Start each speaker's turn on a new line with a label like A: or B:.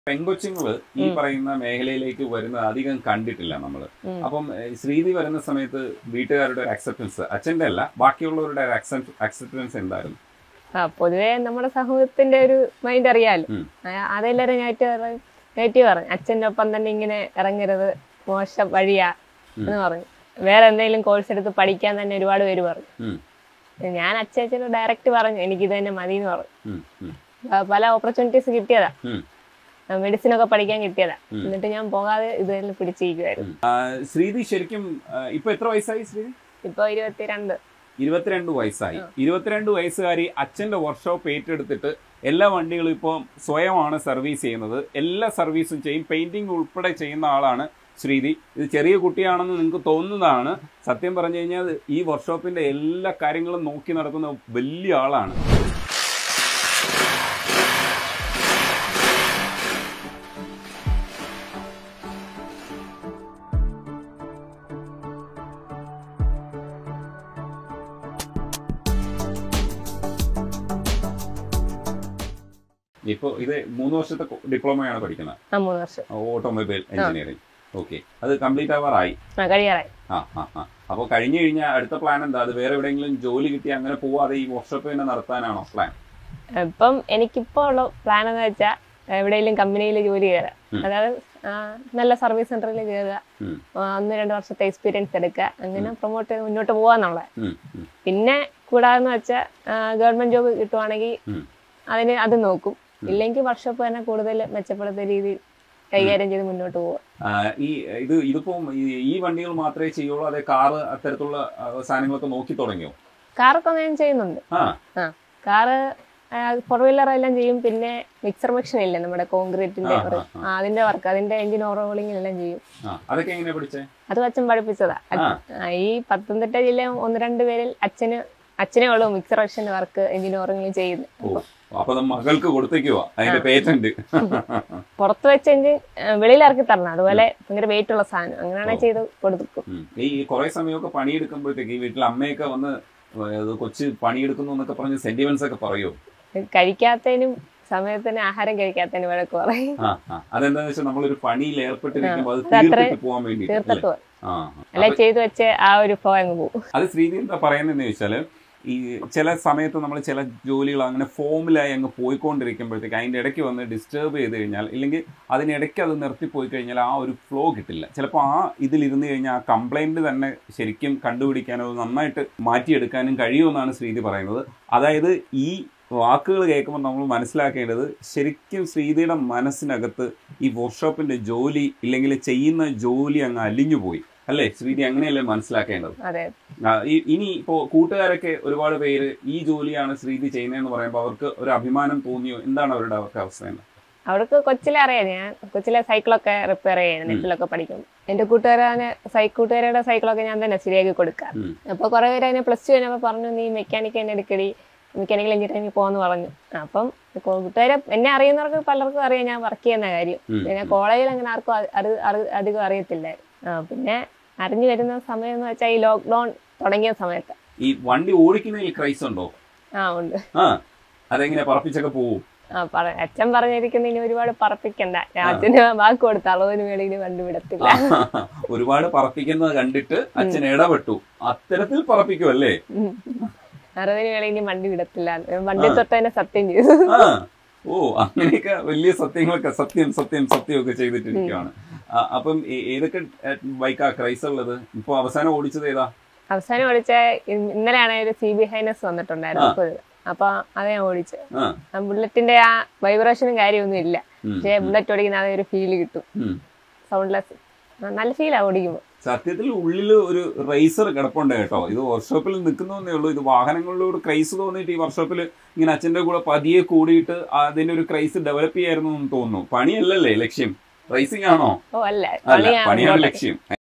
A: പെങ്കൊച്ചുങ്ങള് ഈ പറയുന്ന മേഖലയിലേക്ക് വരുന്നത് അധികം കണ്ടിട്ടില്ല നമ്മള്
B: ഉം.
A: അപ്പം ഏഹ്, ശ്രീതി വരുന്ന സമയത്ത് വീട്ടുകാരുടെ ഒരു അക്സെപ്റ്റൻസ് അച്ഛന്റെ അല്ല ബാക്കിയുള്ളവരുടെ അക്സെപ്റ്റൻസ് എന്തായിരുന്നു
B: ആ പൊതുവേ നമ്മുടെ സമൂഹത്തിന്റെ ഒരു മൈൻഡ് അറിയാലോ
A: ഉം.
B: ആ, അതെല്ലാരും നെഗറ്റീവ് നെഗറ്റീവ് പറഞ്ഞു അച്ഛൻ്റെ ഒപ്പം തന്നെ ഇങ്ങനെ ഇറങ്ങരുത് മോശം വഴിയാ എന്ന് പറഞ്ഞു വേറെ എന്തെങ്കിലും കോഴ്സ് എടുത്ത് പഠിക്കാൻ തന്നെ ഒരുപാട് പേര് പറഞ്ഞു
A: ഉം,
B: ഞാൻ അച്ഛനോട് ഡയറക്റ്റ് പറഞ്ഞു എനിക്കിത് തന്നെ മതി എന്ന് പറഞ്ഞു
A: ഉം, ഉം,
B: ആ, പല ഓപ്പർച്യൂണിറ്റീസ് കിട്ടിയതാ
A: ഉം.
B: മെഡിസിൻ ഒക്കെ പഠിക്കാൻ കിട്ടിയതാ എന്നിട്ട് ഞാൻ പോകാതെ ഇത് തന്നെ പിടിച്ചിരിക്കുമായിരുന്നു
A: ആ, ശ്രീതി ശരിക്കും ആ, ഇപ്പൊ എത്ര വയസ്സായി ശ്രീതി
B: ഇപ്പൊ ഇരുപത്തിരണ്ട്
A: ഇരുപത്തിരണ്ട് വയസ്സായി ഇരുപത്തിരണ്ട് വയസ്സുകാരി അച്ഛന്റെ വർക്ക്ഷോപ്പ് ഏറ്റെടുത്തിട്ട് എല്ലാ വണ്ടികളും ഇപ്പോൾ സ്വയമാണ് സർവീസ് ചെയ്യുന്നത് എല്ലാ സർവീസും ചെയ്യും പെയിന്റിംഗ് ഉൾപ്പെടെ ചെയ്യുന്ന ആളാണ് ശ്രീതി ഇത് ചെറിയ കുട്ടിയാണെന്ന് നിങ്ങൾക്ക് തോന്നുന്നതാണ് സത്യം പറഞ്ഞു കഴിഞ്ഞാൽ ഈ വർക്ക്ഷോപ്പിന്റെ എല്ലാ കാര്യങ്ങളും നോക്കി നടത്തുന്ന വലിയ ആളാണ് ഇപ്പോൾ ഇത് മൂന്ന് വർഷത്തെ ഡിപ്ലോമയാണ് പഠിക്കുന്നത്
B: ആ മൂന്ന് വർഷം
A: ഓട്ടോമൊബൈൽ എഞ്ചിനീയറിംഗ് ഓക്കെ അത് കംപ്ലീറ്റ് ആവാറായി
B: ആ കഴിയാറായി
A: ആ ആ ആ അപ്പോൾ കഴിഞ്ഞു കഴിഞ്ഞാൽ അടുത്ത പ്ലാൻ എന്താ അത് വേറെ എവിടെയെങ്കിലും ജോലി കിട്ടി അങ്ങനെ പോവാതെ ഈ വർക്ക്ഷോപ്പ് തന്നെ നടത്താനാണോ പ്ലാൻ
B: ഇപ്പം എനിക്കിപ്പോ ഉള്ള പ്ലാൻ എന്ന് വെച്ചാൽ എവിടെയെങ്കിലും കമ്പനിയിൽ ജോലി കയറുക
A: ഉം.
B: അതായത് ആ, നല്ല സർവീസ് സെന്ററിൽ കയറുക
A: ഉം,
B: ആ, ഒന്ന് രണ്ട് വർഷത്തെ എക്സ്പീരിയൻസ് എടുക്കുക അങ്ങനെ പ്രൊമോട്ട് ചെയ്ത് മുന്നോട്ട് പോകാന്നുള്ളത്
A: ഉം, ഉം,
B: പിന്നെ കൂടാതെന്ന് വെച്ചാൽ ഗവൺമെന്റ് ജോബ് കിട്ടുവാണെങ്കിൽ
A: ഉം.
B: അതിന് അത് നോക്കും ഇല്ലെങ്കിൽ വർക്ക്ഷോപ്പ് തന്നെ കൂടുതൽ മെച്ചപ്പെടുത്ത രീതിയിൽ കൈകാര്യം ചെയ്ത് മുന്നോട്ട് പോവുക
A: ആ, ഈ ഇത് ഇതിപ്പോ ഈ- ഈ വണ്ടികൾ മാത്രമേ ചെയ്യുള്ളൂ അതെ കാറ് അത്തരത്തിലുള്ള ആ, സാധനങ്ങളൊക്കെ നോക്കി തുടങ്ങിയോ
B: കാറൊക്കെ ഞാൻ ചെയ്യുന്നുണ്ട്
A: ആ
B: ആ കാറ് ഫോർ വീലർ എല്ലാം ചെയ്യും പിന്നെ മിക്സർ മെഷീൻ ഇല്ലേ നമ്മുടെ കോൺക്രീറ്റിന്റെ
A: ആ, ആ,
B: ആ, അതിന്റെ വർക്ക് അതിന്റെ എഞ്ചിൻ ഓവർഹോളിംഗ് എല്ലാം ചെയ്യും
A: ആ അതൊക്കെ എങ്ങനെയാ പഠിച്ചേ
B: അത് അച്ഛൻ പഠിപ്പിച്ചതാ അച്ഛ-
A: ആ.
B: ആ, ഈ പത്തനംതിട്ട ജില്ലയിൽ ഒന്ന് രണ്ട് പേരിൽ അച്ഛന് അച്ഛനെ ഉള്ളൂ മിക്സർ മെഷീന്റെ വർക്ക് എഞ്ചിൻ ഓവർഹോളിംഗ് ചെയ്യുന്നത്
A: ഓ അപ്പൊ അത് മകൾക്ക് കൊടുത്തേക്കുവാ അതിന്റെ പേറ്റന്റ്
B: പുറത്ത് വെച്ച് എഞ്ചിൻ വെളിയിൽ ഇറക്കി തരണം അതുപോലെ ഭയങ്കര വെയിറ്റ് ഉള്ള സാധനം അങ്ങനെയാണെ ചെയ്ത് കൊടുക്കും
A: ഉം. ഈ കുറെ സമയമൊക്കെ പണിയെടുക്കുമ്പോഴത്തേക്ക് ഈ വീട്ടിൽ അമ്മയൊക്കെ വന്ന് ഇത് കൊച്ച് പണിയെടുക്കുന്നു എന്നൊക്കെ പറഞ്ഞ് സെന്റിമെന്റ്സ് ഒക്കെ പറയോ
B: കഴിക്കാത്തതിനും സമയത്തിന് ആഹാരം കഴിക്കാത്തതിനും വഴക്ക് പറയും
A: ആ ആ അതെന്താന്ന് വെച്ചാൽ നമ്മളൊരു പണിയിൽ ഏർപ്പെട്ടിരിക്കുമ്പോൾ അത്
B: അത് അത്രേ
A: തീർത്തിട്ട് പോകാൻ വേണ്ടി
B: തീർത്തിട്ട് പറയും
A: ആ
B: അല്ലെ ചെയ്ത് വെച്ച് ആ ഒരു ഫ്ലോ അങ്ങ് പോകും
A: അത് ശ്രീതി എന്താ പറയുന്നതെന്ന് ചോദിച്ചാല് ഈ ചില സമയത്ത് നമ്മൾ ചില ജോലികൾ അങ്ങനെ ഫോമിലായി അങ്ങ് പോയിക്കൊണ്ടിരിക്കുമ്പോഴത്തേക്ക് അതിന്റെ ഇടയ്ക്ക് വന്ന് ഡിസ്റ്റർബ് ചെയ്ത് കഴിഞ്ഞാൽ ഇല്ലെങ്കിൽ അതിനിടയ്ക്ക് അത് നിർത്തിപ്പോയി കഴിഞ്ഞാൽ ആ ഒരു ഫ്ലോ കിട്ടില്ല ചിലപ്പോൾ ആ ഇതിലിരുന്ന് കഴിഞ്ഞാൽ ആ കംപ്ലൈന്റ് തന്നെ ശരിക്കും കണ്ടുപിടിക്കാനോ അത് നന്നായിട്ട് മാറ്റിയെടുക്കാനും കഴിയുമെന്നാണ് ശ്രീതി പറയുന്നത് അതായത് ഈ വാക്കുകൾ കേൾക്കുമ്പോൾ നമ്മൾ മനസ്സിലാക്കേണ്ടത് ശരിക്കും ശ്രീതിയുടെ മനസ്സിനകത്ത് ഈ വർക്ക്ഷോപ്പിന്റെ ജോലി ഇല്ലെങ്കിൽ ചെയ്യുന്ന ജോലി അങ്ങ് അലിഞ്ഞു പോയി അല്ലേ ശ്രീതി അങ്ങനെയല്ലേ മനസ്സിലാക്കേണ്ടത്
B: അതെ
A: ആ, ഈ- ഇനി ഇപ്പോ കൂട്ടുകാരൊക്കെ ഒരുപാട് പേര് ഈ ജോലിയാണ് ശ്രീതി ചെയ്യുന്നതെന്ന് പറയുമ്പോൾ അവർക്ക് ഒരു അഭിമാനം തോന്നിയോ എന്താണ് അവരുടെ അവർക്ക് അവസ്ഥ എന്ന്?
B: അവർക്ക് കൊച്ചിലെ അറിയാം ഞാൻ കൊച്ചിലെ സൈക്കിളൊക്കെ റിപ്പയർ ചെയ്യാൻ നെറ്റിലൊക്കെ പഠിക്കും എന്റെ കൂട്ടുകാരനെ സൈ കൂട്ടുകാരുടെ സൈക്കിളൊക്കെ ഞാൻ തന്നെ ശരിയാക്കി കൊടുക്കാം
A: ഉം.
B: അപ്പൊ കുറെ പേര് അതിനെ പ്ലസ് ടു കഴിഞ്ഞപ്പോൾ പറഞ്ഞു നീ മെക്കാനിക്ക് തന്നെ എടുക്കടി മെക്കാനിക്കൽ എഞ്ചിനീയറിംഗ് പോകാന്ന് പറഞ്ഞു അപ്പം കൂട്ടുകാരെ എന്നെ അറിയുന്നവർക്ക് പലർക്കും അറിയാം ഞാൻ വർക്ക് ചെയ്യുന്ന കാര്യം
A: ഉം.
B: പിന്നെ കോളേജിൽ അങ്ങനെ ആർക്കും അ- അറി- അറി- അധികം അറിയത്തില്ലായിരുന്നു ആ, പിന്നെ അറിഞ്ഞു വരുന്ന സമയം എന്ന് വെച്ചാൽ ഈ ലോക്ക്ഡൌൺ തുടങ്ങിയ സമയത്ത്
A: ഈ വണ്ടി ഓടിക്കുന്നതിൽ ക്രൈസ് ഉണ്ടോ
B: ആ ഉണ്ട്
A: ആ അതെങ്ങനെ പറപ്പിച്ചൊക്കെ പോവും
B: ആ പറ അച്ഛൻ പറഞ്ഞിരിക്കുന്ന ഇനി ഒരുപാട് പറപ്പിക്കണ്ട അച്ഛന് വാക്ക് കൊടുത്ത അളവിന് വേണ്ടി ഇനി വണ്ടി വിടത്തില്ല
A: ഒരുപാട് പറപ്പിക്കുന്നത് കണ്ടിട്ട് അച്ഛൻ ഇടപെട്ടു അത്തരത്തിൽ പറപ്പിക്കും അല്ലേ
B: ഉം. അറുപതിന് വേളി ഇനി വണ്ടി വിടത്തില്ല വണ്ടി തൊട്ട് തന്നെ സത്യം ചെയ്തു
A: ആ ഓ അങ്ങനെയൊക്കെ വലിയ സത്യങ്ങളൊക്കെ സത്യം സത്യം സത്യമൊക്കെ ചെയ്തിട്ടിരിക്കുകയാണ് ആ, അപ്പം ഏ- ഏതൊക്കെ ബൈക്കാ ക്രൈസ് ഉള്ളത് ഇപ്പൊ അവസാനം ഓടിച്ചത് ഏതാ
B: അവസാനം ഓടിച്ച ഇ- ഇന്നലെയാണ് ഒരു സി ബി ഹൈനസ് വന്നിട്ടുണ്ടായിരുന്നു പുതിയത്. അപ്പൊ അത് ഞാൻ ഓടിച്ചു
A: ആ
B: ആ ബുള്ളറ്റിന്റെ ആ വൈബ്രേഷനും കാര്യമൊന്നും ഇല്ല
A: ഉം.
B: പക്ഷെ ബുള്ളറ്റ് ഓടിക്കുന്ന അതേ ഒരു ഫീല് കിട്ടും
A: ഉം.
B: സൗണ്ട്ലെസ് നല്ല ഫീലാ ഓടിക്കുമ്പോൾ
A: സത്യത്തിൽ ഉള്ളിൽ ഒരു റേസർ കിടപ്പുണ്ട് കേട്ടോ ഇത് വർക്ക്ഷോപ്പിൽ നിൽക്കുന്നേ ഉള്ളൂ ഇത് വാഹനങ്ങളിലൂടെ ക്രൈസ് തോന്നിയിട്ട് ഈ വർക്ക്ഷോപ്പിൽ ഇങ്ങനെ അച്ഛന്റെ കൂടെ പതിയെ കൂടിയിട്ട് അതിന്റെ ഒരു ക്രൈസ് ഡെവലപ്പ് ചെയ്യായിരുന്നു എന്ന് തോന്നുന്നു പണിയല്ലല്ലേ ലക്ഷ്യം റേസിംഗ് ആണോ
B: ഓ അല്ല
A: അല്ല
B: പണിയാ
A: പണിയാണ്
B: ഇങ്ങോട്ടേക്ക്.
A: ലക്ഷ്യം